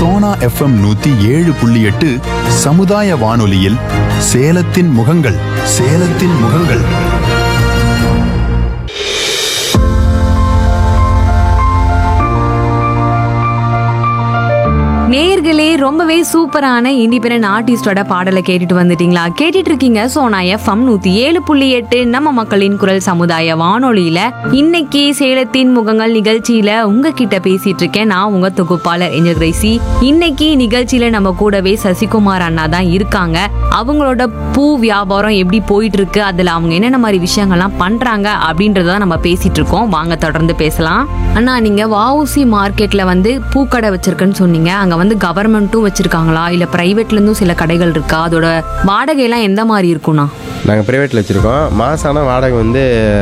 Sona FM நூத்தி ஏழு புள்ளி எட்டு சமுதாய வானொலியில் சேலத்தின் முகங்கள் சேலத்தின் முகங்கள் நேயர்களே ரொம்பவே சூப்பரான இண்டிபெண்டன்ட் ஆர்டிஸ்டோட பாடலை கேட்டுட்டு வந்துட்டீங்களா கேட்டுட்டு இருக்கீங்க சோனா எஃப்எம் நூத்தி ஏழு புள்ளி எட்டு நம்ம மக்களின் குரல் சமுதாய வானொலியில இன்னைக்கு சேலத்தின் முகங்கள் நிகழ்ச்சியில உங்ககிட்ட பேசிட்டு இருக்கேன் நான் உங்க தொகுப்பாளர் எஞ்சல் கிரேசி இன்னைக்கு நிகழ்ச்சியில நம்ம கூடவே சசிகுமார் அண்ணா தான் இருக்காங்க அவங்களோட பூ வியாபாரம் எப்படி போயிட்டு இருக்கு அதுல அவங்க என்னென்ன மாதிரி விஷயங்கள்லாம் பண்றாங்க அப்படின்றத நம்ம பேசிட்டு இருக்கோம் வாங்க தொடர்ந்து பேசலாம் அண்ணா நீங்க வஉசி மார்க்கெட்ல வந்து பூக்கடை வச்சிருக்குன்னு சொன்னீங்க அங்க வந்து கவர்மெண்ட்டும் வச்சிருக்காங்களா இல்ல பிரைவேட்ல இருந்தும் சில கடைகள் இருக்கா அதோட வாடகை எல்லாம் எந்த மாதிரி இருக்கும்ண்ணா நாங்கள் ப்ரைவேட்டில் வச்சுருக்கோம் மாதம் ஆனால் வாடகை வந்து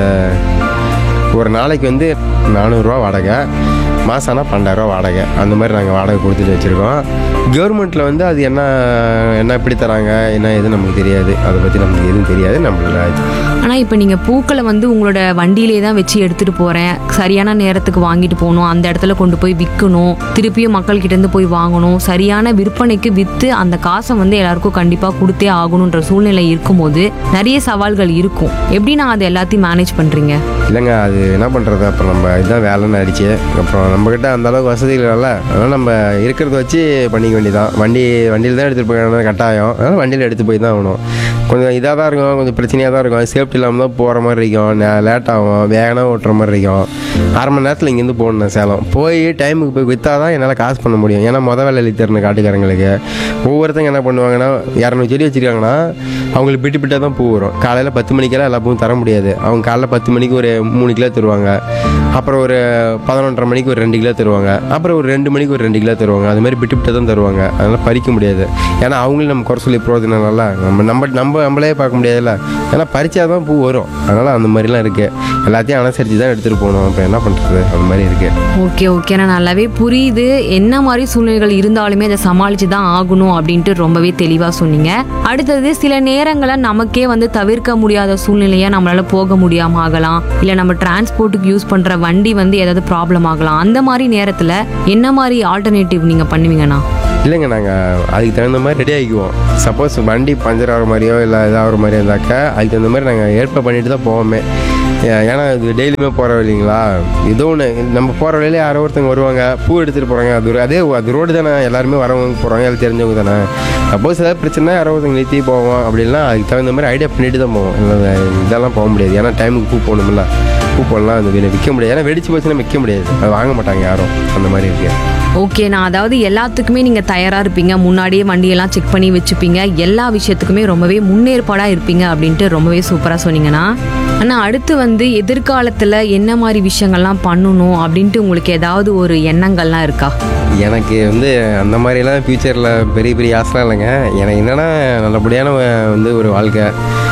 ஒரு நாளைக்கு வந்து நானூறுரூவா வாடகை மாதம் ஆனால் பன்னெண்டாயிரரூவா வாடகை அந்த மாதிரி நாங்கள் வாடகை கொடுத்துட்டு வச்சுருக்கோம் கவர்மெண்ட்டில் வந்து அது என்ன என்ன எப்படி தராங்க என்ன எது நமக்கு தெரியாது அதை பற்றி நமக்கு எதுவும் தெரியாது நம்மள ஆனா இப்ப நீங்க பூக்களை வந்து உங்களோட வண்டியிலே தான் வச்சு எடுத்துட்டு போறேன் சரியான நேரத்துக்கு வாங்கிட்டு போகணும் அந்த இடத்துல கொண்டு போய் விற்கணும் திருப்பியும் மக்கள் கிட்ட இருந்து போய் வாங்கணும் சரியான விற்பனைக்கு வித்து அந்த காசை வந்து எல்லாருக்கும் கண்டிப்பா கொடுத்தே ஆகணுன்ற சூழ்நிலை இருக்கும்போது நிறைய சவால்கள் இருக்கும் எப்படி நான் அதை எல்லாத்தையும் மேனேஜ் பண்றீங்க இல்லைங்க அது என்ன பண்ணுறது அப்புறம் நம்ம இதுதான் வேலைன்னு ஆயிடுச்சு அப்புறம் நம்மக்கிட்ட அந்த அளவுக்கு வசதிகள் இல்லைல்ல அதனால் நம்ம இருக்கிறத வச்சு பண்ணிக்க வேண்டியதான் வண்டி வண்டியில் தான் எடுத்துகிட்டு போய் கட்டாயம் அதனால் வண்டியில் எடுத்து போய் தான் ஆகணும் கொஞ்சம் இதாக தான் இருக்கும் கொஞ்சம் பிரச்சனையாக தான் இருக்கும் சேஃப்டி இல்லாமல் தான் போகிற மாதிரி இருக்கும் லேட் ஆகும் வேகனாக ஓட்டுற மாதிரி இருக்கும் அரை மணி நேரத்தில் இங்கேருந்து போகணும் சேலம் போய் டைமுக்கு போய் விற்றா தான் என்னால் காசு பண்ண முடியும் ஏன்னா முத வேலை எழுதி தரணும் காட்டுக்காரங்களுக்கு ஒவ்வொருத்தங்க என்ன பண்ணுவாங்கன்னா இரநூறு செடி வச்சுருக்காங்கன்னா அவங்களுக்கு பிட்டு பிட்டாக தான் பூ வரும் காலையில் பத்து மணிக்கெல்லாம் எல்லா பூவும் தர முடியாது அவங்க காலைல பத்து மணிக்கு ஒரு மூணு கிலோ தருவாங்க அப்புறம் ஒரு பதினொன்றரை மணிக்கு ஒரு ரெண்டு கிலோ தருவாங்க அப்புறம் ஒரு ரெண்டு மணிக்கு ஒரு ரெண்டு கிலோ தருவாங்க அது மாதிரி பிட்டு பிட்டாக தான் தருவாங்க அதனால் பறிக்க முடியாது ஏன்னா அவங்களும் நம்ம குறை சொல்லி பிரோஜனம் இல்ல நம்ம நம்ம நம்ம நம்மளே பார்க்க முடியாதுல்ல ஏன்னா பறிச்சா தான் பூ வரும் அதனால் அந்த மாதிரிலாம் இருக்குது எல்லாத்தையும் அனுசரித்து தான் எடுத்துகிட்டு போகணும் இப்போ என்ன பண்ணுறது அந்த மாதிரி இருக்குது ஓகே ஓகே நான் நல்லாவே புரியுது என்ன மாதிரி சூழ்நிலைகள் இருந்தாலுமே அதை சமாளிச்சு தான் ஆகணும் அப்படின்ட்டு ரொம்பவே தெளிவா சொன்னீங்க அடுத்தது சில நேரங்களில் நமக்கே வந்து தவிர்க்க முடியாத சூழ்நிலையா நம்மளால போக முடியாம ஆகலாம் இல்ல நம்ம டிரான்ஸ்போர்ட்டுக்கு யூஸ் பண்ற வண்டி வந்து ஏதாவது ப்ராப்ளம் ஆகலாம் அந்த மாதிரி நேரத்துல என்ன மாதிரி ஆல்டர்னேட்டிவ் நீங்க பண்ணுவீங்கண்ணா இல்லைங்க நாங்கள் அதுக்கு தகுந்த மாதிரி ரெடி ஆகிக்குவோம் சப்போஸ் வண்டி பஞ்சர் ஆகிற மாதிரியோ இல்லை இதாகிற மாதிரியோ இருந்தாக்கா அதுக்கு தகுந்த மாதிரி நாங்கள் ஏற்பாடு பண்ணிட்டு தான் போவோமே ஏ- ஏன்னா இது டெய்லியுமே போகிற வழிங்களா ஏதோ ஒன்று நம்ம போகிற வழியில யாரோ ஒருத்தங்க வருவாங்க பூ எடுத்துகிட்டு போகிறாங்க அது ஒரு- அதே அது ரோடு தானே எல்லாருமே வரவங்க போகிறாங்க எல்லாம் தெரிஞ்சவங்க தானே சப்போஸ் ஏதாவது பிரச்சனை யாரோ ஒருத்தங்க நிறுத்தி போவோம் அப்படின்னா அதுக்கு தகுந்த மாதிரி ஐடியா பண்ணிட்டு தான் போவோம் இல்லை இதெல்லாம் போக முடியாது ஏன்னா டைமுக்கு பூ போகணும்ல பூ போடலாம் அது வி- விற்க முடியாது ஏன்னா வெடிச்சு போச்சுன்னா விற்க முடியாது அது வாங்க மாட்டாங்க யாரும் அந்த மாதிரி இருக்குது ஓகே நான் அதாவது எல்லாத்துக்குமே நீங்க தயாரா இருப்பீங்க முன்னாடியே வண்டியெல்லாம் செக் பண்ணி வச்சுப்பீங்க எல்லா விஷயத்துக்குமே ரொம்பவே முன்னேற்பாடா இருப்பீங்க அப்படின்ட்டு ரொம்பவே சூப்பரா சொன்னீங்கண்ணா ஆனா அடுத்து வந்து எதிர்காலத்துல என்ன மாதிரி விஷயங்கள்லாம் பண்ணணும் அப்படின்ட்டு உங்களுக்கு ஏதாவது ஒரு எண்ணங்கள்லாம் இருக்கா எனக்கு வந்து அந்த மாதிரிலாம் ஃப்யூச்சரில் பெரிய பெரிய ஆசைலாம் இல்லைங்க எனக்கு என்னென்னா நல்லபடியான வ- வந்து ஒரு வாழ்க்கை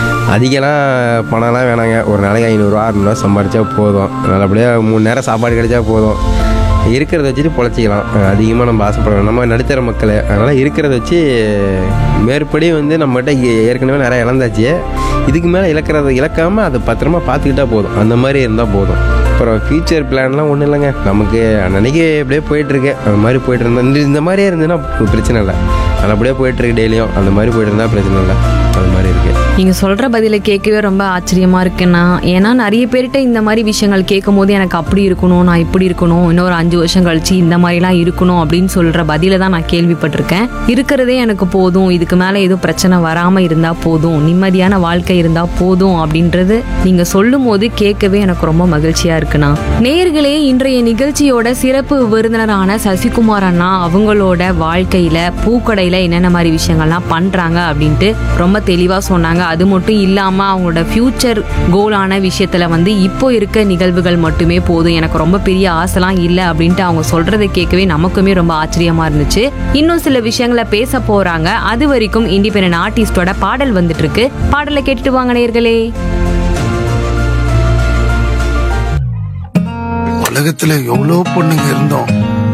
அதிகலாம் பணம்லாம் வேணாங்க ஒரு நாளைக்கு ஐநூறுரூவா அறுநூறுவா சம்பாரிச்சா போதும் நல்லபடியாக மூணு நேரம் சாப்பாடு கிடைச்சா போதும் இருக்கிறத வச்சுட்டு பொழைச்சிக்கலாம் அதிகமாக நம்ம ஆசைப்படுறோம் நம்ம நடுத்தர மக்கள் அதனால் இருக்கிறத வச்சு மேற்படி வந்து நம்மகிட்ட ஏ- ஏற்கனவே நிறைய இழந்தாச்சு இதுக்கு மேலே இழக்கிறத இழக்காமல் அதை பத்திரமா பார்த்துக்கிட்டா போதும் அந்த மாதிரி இருந்தால் போதும் அப்புறம் ஃபியூச்சர் பிளான்லாம் ஒன்றும் இல்லைங்க நமக்கு அன்னன்னைக்கு அப்படியே போயிட்டுருக்கு அந்த மாதிரி போயிட்டு இருந்தா இந்த இந்த மாதிரியே இருந்ததுன்னா பிரச்சனை இல்லை நல்லபடியாக போயிட்டுருக்கு டெய்லியும் அந்த மாதிரி போயிட்டு இருந்தால் பிரச்சனை இல்லை அது மாதிரி இருக்குது நீங்க சொல்ற பதிலை கேட்கவே ரொம்ப ஆச்சரியமா இருக்குண்ணா ஏன்னா நிறைய பேர்கிட்ட இந்த மாதிரி விஷயங்கள் கேட்கும் போது எனக்கு அப்படி இருக்கணும் நான் இப்படி இருக்கணும் இன்னொரு அஞ்சு வருஷம் கழிச்சு இந்த மாதிரிலாம் இருக்கணும் அப்படின்னு சொல்ற பதில தான் நான் கேள்விப்பட்டிருக்கேன் இருக்கிறதே எனக்கு போதும் இதுக்கு மேல எதுவும் பிரச்சனை வராம இருந்தா போதும் நிம்மதியான வாழ்க்கை இருந்தா போதும் அப்படின்றது நீங்க சொல்லும் போது கேட்கவே எனக்கு ரொம்ப மகிழ்ச்சியா இருக்குண்ணா நேயர்களே இன்றைய நிகழ்ச்சியோட சிறப்பு விருந்தினரான சசிகுமார் அண்ணா அவங்களோட வாழ்க்கையில பூக்கடையில என்னென்ன மாதிரி விஷயங்கள்லாம் பண்றாங்க அப்படின்ட்டு ரொம்ப தெளிவா சொன்னாங்க அது மட்டும் இல்லாம அவங்களோட ஃபியூச்சர் கோலான விஷயத்துல வந்து இப்போ இருக்க நிகழ்வுகள் மட்டுமே போதும் எனக்கு ரொம்ப பெரிய ஆசைலாம் இல்லை அப்படின்ட்டு அவங்க சொல்றதை கேட்கவே நமக்குமே ரொம்ப ஆச்சரியமா இருந்துச்சு இன்னும் சில விஷயங்களை பேச போறாங்க அது வரைக்கும் இண்டிபெண்டன்ட் ஆர்டிஸ்டோட பாடல் வந்துட்டு இருக்கு பாடலை கேட்டுட்டு வாங்க நேயர்களே உலகத்துல எவ்வளவு பொண்ணுங்க இருந்தோம்